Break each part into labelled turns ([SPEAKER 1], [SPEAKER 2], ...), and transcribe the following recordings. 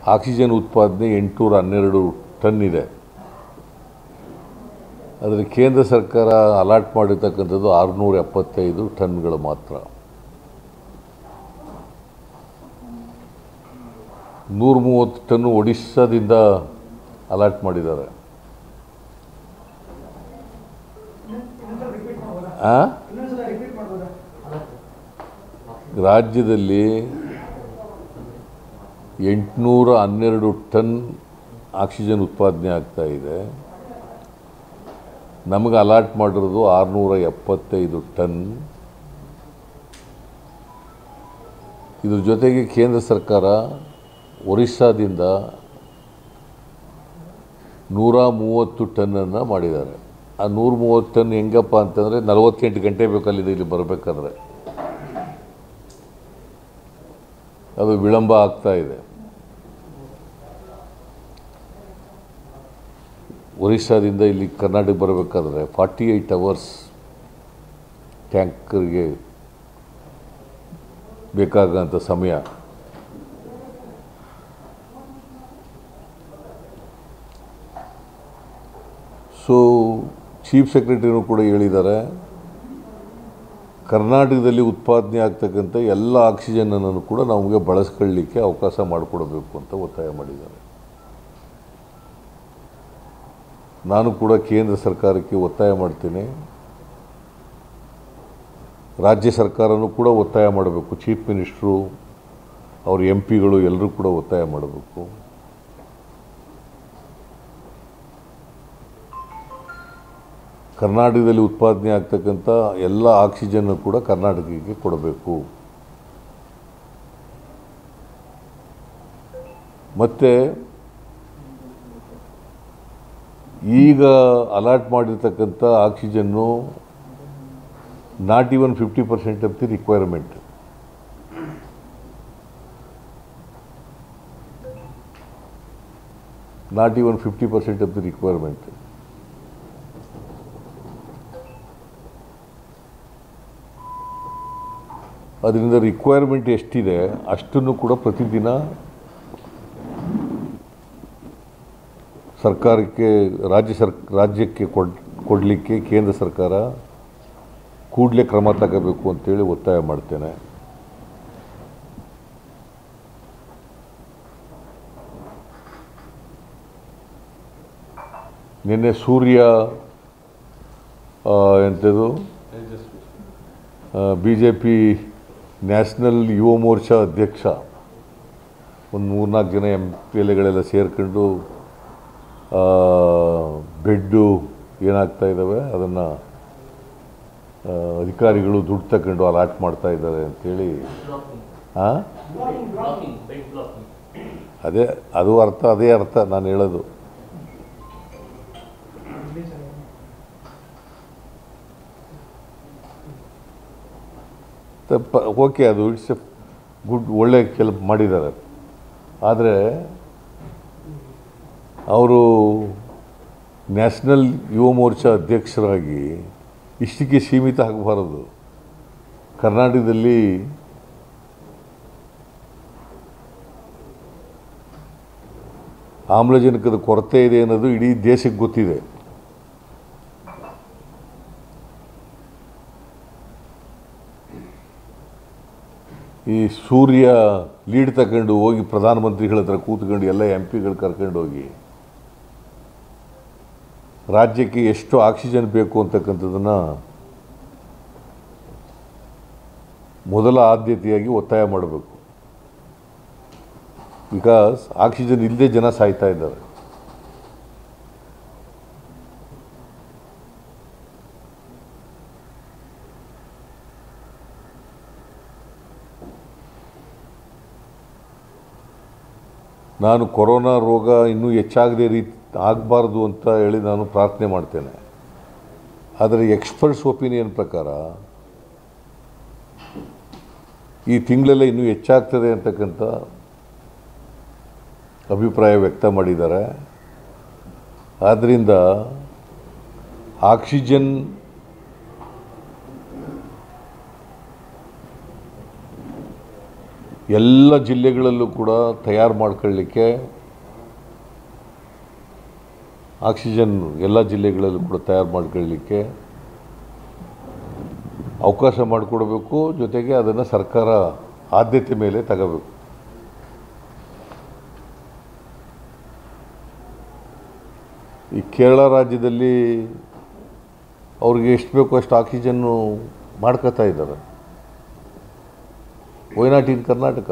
[SPEAKER 1] Oxygen ಉತ್ಪಾದನೆ ಎಂಟುನೂರ ಹನ್ನೆರಡು ಟನ್ ಇದೆ ಆದರೆ ಕೇಂದ್ರ ಸರ್ಕಾರ ಅಲಾಟ್ ಮಾಡಿರ್ತಕ್ಕಂಥದ್ದು ಆರುನೂರ ಎಪ್ಪತ್ತೈದು ಟನ್ಗಳು ಮಾತ್ರ ನೂರ ಮೂವತ್ತು ಟನ್ನು ಒಡಿಸ್ಸಾದಿಂದ ಅಲಾಟ್ ಮಾಡಿದ್ದಾರೆ ಆ? ರಾಜ್ಯದಲ್ಲಿ ಎಂಟುನೂರ ಹನ್ನೆರಡು ಟನ್ ಆಕ್ಸಿಜನ್ ಉತ್ಪಾದನೆ ಆಗ್ತಾ ಇದೆ ನಮಗೆ ಅಲಾಟ್ ಮಾಡಿರೋದು ಆರುನೂರ ಎಪ್ಪತ್ತೈದು ಟನ್ ಇದ್ರ ಜೊತೆಗೆ ಕೇಂದ್ರ ಸರ್ಕಾರ ಒರಿಸ್ಸಾದಿಂದ ನೂರ ಮೂವತ್ತು ಟನ್ನನ್ನು ಮಾಡಿದ್ದಾರೆ ಆ ನೂರ ಮೂವತ್ತು ಟನ್ ಹೆಂಗಪ್ಪ ಅಂತಂದರೆ ನಲವತ್ತೆಂಟು ಗಂಟೆ ಬೇಕಲ್ಲಿದೆ ಇಲ್ಲಿ ಬರಬೇಕಾದ್ರೆ ಅದು ವಿಳಂಬ ಆಗ್ತಾ ಇದೆ ಒರಿಸ್ಸಾದಿಂದ ಇಲ್ಲಿ ಕರ್ನಾಟಕ ಬರಬೇಕಾದ್ರೆ ಫಾರ್ಟಿ ಏಯ್ಟ್ ಅವರ್ಸ್ ಟ್ಯಾಂಕರ್ಗೆ ಬೇಕಾಗಂಥ ಸಮಯ ಸೊ ಚೀಫ್ ಸೆಕ್ರೆಟರಿನೂ ಕೂಡ ಹೇಳಿದ್ದಾರೆ ಕರ್ನಾಟಕದಲ್ಲಿ ಉತ್ಪಾದನೆ ಆಗ್ತಕ್ಕಂಥ ಎಲ್ಲ ಆಕ್ಸಿಜನನ್ನು ಕೂಡ ನಮಗೆ ಬಳಸ್ಕೊಳ್ಳಿಕ್ಕೆ ಅವಕಾಶ ಮಾಡಿಕೊಡಬೇಕು ಅಂತ ಒತ್ತಾಯ ಮಾಡಿದ್ದಾರೆ ನಾನು ಕೂಡ ಕೇಂದ್ರ ಸರ್ಕಾರಕ್ಕೆ ಒತ್ತಾಯ ಮಾಡ್ತೇನೆ ರಾಜ್ಯ ಸರ್ಕಾರನೂ ಕೂಡ ಒತ್ತಾಯ ಮಾಡಬೇಕು ಚೀಫ್ ಮಿನಿಸ್ಟ್ರು ಅವ್ರ ಎಂ ಪಿಗಳು ಎಲ್ಲರೂ ಕೂಡ ಒತ್ತಾಯ ಮಾಡಬೇಕು ಕರ್ನಾಟಕದಲ್ಲಿ ಉತ್ಪಾದನೆ ಆಗ್ತಕ್ಕಂಥ ಎಲ್ಲ ಆಕ್ಸಿಜನ್ನು ಕೂಡ ಕರ್ನಾಟಕಕ್ಕೆ ಕೊಡಬೇಕು ಮತ್ತು ಈಗ ಅಲಾಟ್ ಮಾಡಿರ್ತಕ್ಕಂಥ ಆಕ್ಸಿಜನ್ನು not even fifty percent of the requirement not even fifty percent of the requirement ಅದರಿಂದ ರಿಕ್ವೈರ್ಮೆಂಟ್ ಎಷ್ಟಿದೆ ಅಷ್ಟನ್ನು ಕೂಡ ಪ್ರತಿದಿನ ಸರ್ಕಾರಕ್ಕೆ ರಾಜ್ಯ ಸರ್ ರಾಜ್ಯಕ್ಕೆ ಕೊಡ್ ಕೊಡಲಿಕ್ಕೆ ಕೇಂದ್ರ ಸರ್ಕಾರ ಕೂಡಲೇ ಕ್ರಮ ತಗೋಬೇಕು ಅಂತೇಳಿ ಒತ್ತಾಯ ಮಾಡ್ತೇನೆ ನಿನ್ನೆ ಸೂರ್ಯ ಆ, ಎಂಥದ್ದು ಬಿ ಜೆ ಪಿ ನ್ಯಾಷನಲ್ ಯುವ ಮೋರ್ಚಾ ಅಧ್ಯಕ್ಷ ಒಂದು ಮೂರ್ನಾಲ್ಕು ಜನ ಎಂ ಪಿ ಎಲ್ ಎಗಳೆಲ್ಲ ಸೇರ್ಕೊಂಡು ಆ, ಬೆಡ್ಡು ಏನಾಗ್ತಾ ಇದ್ದಾವೆ ಅದನ್ನು ಅಧಿಕಾರಿಗಳು ದುಡ್ಡು ತಗೊಂಡು ಅಲಾಟ್ ಮಾಡ್ತಾ ಇದ್ದಾರೆ ಅಂತೇಳಿ ಹಾಂ
[SPEAKER 2] ಬ್ಲಾಕಿಂಗ್ ಬೆಡ್ ಬ್ಲಾಕಿಂಗ್
[SPEAKER 1] ಅದೇ ಅದು ಅರ್ಥ ಅದೇ ಅರ್ಥ ನಾನು ಹೇಳೋದು ತಪ್ಪ ಓಕೆ ಅದು ಇಟ್ಸ್ ಎ ಗುಡ್ ಒಳ್ಳೆ ಕೆಲಸ ಮಾಡಿದ್ದಾರೆ ಆದರೆ ಅವರು ನ್ಯಾಷನಲ್ ಯುವ ಮೋರ್ಚಾ ಅಧ್ಯಕ್ಷರಾಗಿ ಇಷ್ಟಕ್ಕೆ ಸೀಮಿತ ಆಗಬಾರದು ಕರ್ನಾಟಕದಲ್ಲಿ ಆಮ್ಲಜನಕದ ಕೊರತೆ ಇದೆ ಅನ್ನೋದು ಇಡೀ ದೇಶಕ್ಕೆ ಗೊತ್ತಿದೆ ಈ ಸೂರ್ಯ ಲೀಡ್ ತಗೊಂಡು ಹೋಗಿ ಪ್ರಧಾನಮಂತ್ರಿಗಳ ಹತ್ರ ಕೂತ್ಕೊಂಡು ಎಲ್ಲ ಎಂ ಪಿಗಳು ಕರ್ಕೊಂಡು ಹೋಗಿ ರಾಜ್ಯಕ್ಕೆ ಎಷ್ಟು ಆಕ್ಸಿಜನ್ ಬೇಕು ಅಂತಕ್ಕಂಥದ್ದನ್ನು ಮೊದಲ ಆದ್ಯತೆಯಾಗಿ ಒತ್ತಾಯ ಮಾಡಬೇಕು ಬಿಕಾಸ್ ಆಕ್ಸಿಜನ್ ಇಲ್ಲದೆ ಜನ ಸಾಯ್ತಾ ಇದ್ದಾರೆ ನಾನು ಕೊರೋನಾ ರೋಗ ಇನ್ನೂ ಹೆಚ್ಚಾಗದೇ ರೀತಿ ಆಗಬಾರ್ದು ಅಂತ ಹೇಳಿ ನಾನು ಪ್ರಾರ್ಥನೆ ಮಾಡ್ತೇನೆ ಆದರೆ ಎಕ್ಸ್ಪರ್ಟ್ಸ್ ಒಪಿನಿಯನ್ ಪ್ರಕಾರ ಈ ತಿಂಗಳೆಲ್ಲ ಇನ್ನೂ ಹೆಚ್ಚಾಗ್ತದೆ ಅಂತಕ್ಕಂಥ ಅಭಿಪ್ರಾಯ ವ್ಯಕ್ತ ಮಾಡಿದ್ದಾರೆ ಆದ್ದರಿಂದ ಆಕ್ಸಿಜನ್ ಎಲ್ಲ ಜಿಲ್ಲೆಗಳಲ್ಲೂ ಕೂಡ ತಯಾರು ಮಾಡ್ಕೊಳ್ಳಿಕ್ಕೆ ಆಕ್ಸಿಜನ್ ಎಲ್ಲ ಜಿಲ್ಲೆಗಳಲ್ಲೂ ಕೂಡ ತಯಾರು ಮಾಡ್ಕೊಳ್ಳಿಕ್ಕೆ ಅವಕಾಶ ಮಾಡಿಕೊಡ್ಬೇಕು ಜೊತೆಗೆ ಅದನ್ನು ಸರ್ಕಾರ ಆದ್ಯತೆ ಮೇಲೆ ತಗೋಬೇಕು ಈ ಕೇರಳ ರಾಜ್ಯದಲ್ಲಿ ಅವ್ರಿಗೆ ಎಷ್ಟು ಬೇಕೋ ಅಷ್ಟು ಆಕ್ಸಿಜನ್ನು ಮಾಡ್ಕೋತಾ ಇದ್ದಾರೆ ವೈನಾಟ್ ಇನ್ ಕರ್ನಾಟಕ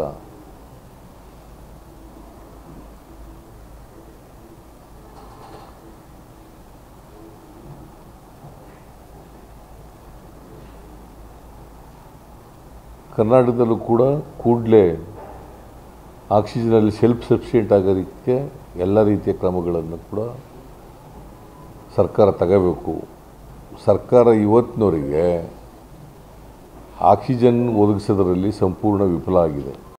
[SPEAKER 1] ಕರ್ನಾಟಕದಲ್ಲೂ ಕೂಡ ಕೂಡಲೇ ಆಕ್ಸಿಜನಲ್ಲಿ ಸೆಲ್ಫ್ ಸಫಿಷಿಯೆಂಟ್ ಆಗೋದಕ್ಕೆ ಎಲ್ಲ ರೀತಿಯ ಕ್ರಮಗಳನ್ನು ಕೂಡ ಸರ್ಕಾರ ತಗೋಬೇಕು ಸರ್ಕಾರ ಇವತ್ತಿನವರೆಗೆ ಆಕ್ಸಿಜನ್ ಒದಗಿಸೋದರಲ್ಲಿ ಸಂಪೂರ್ಣ ವಿಫಲ ಆಗಿದೆ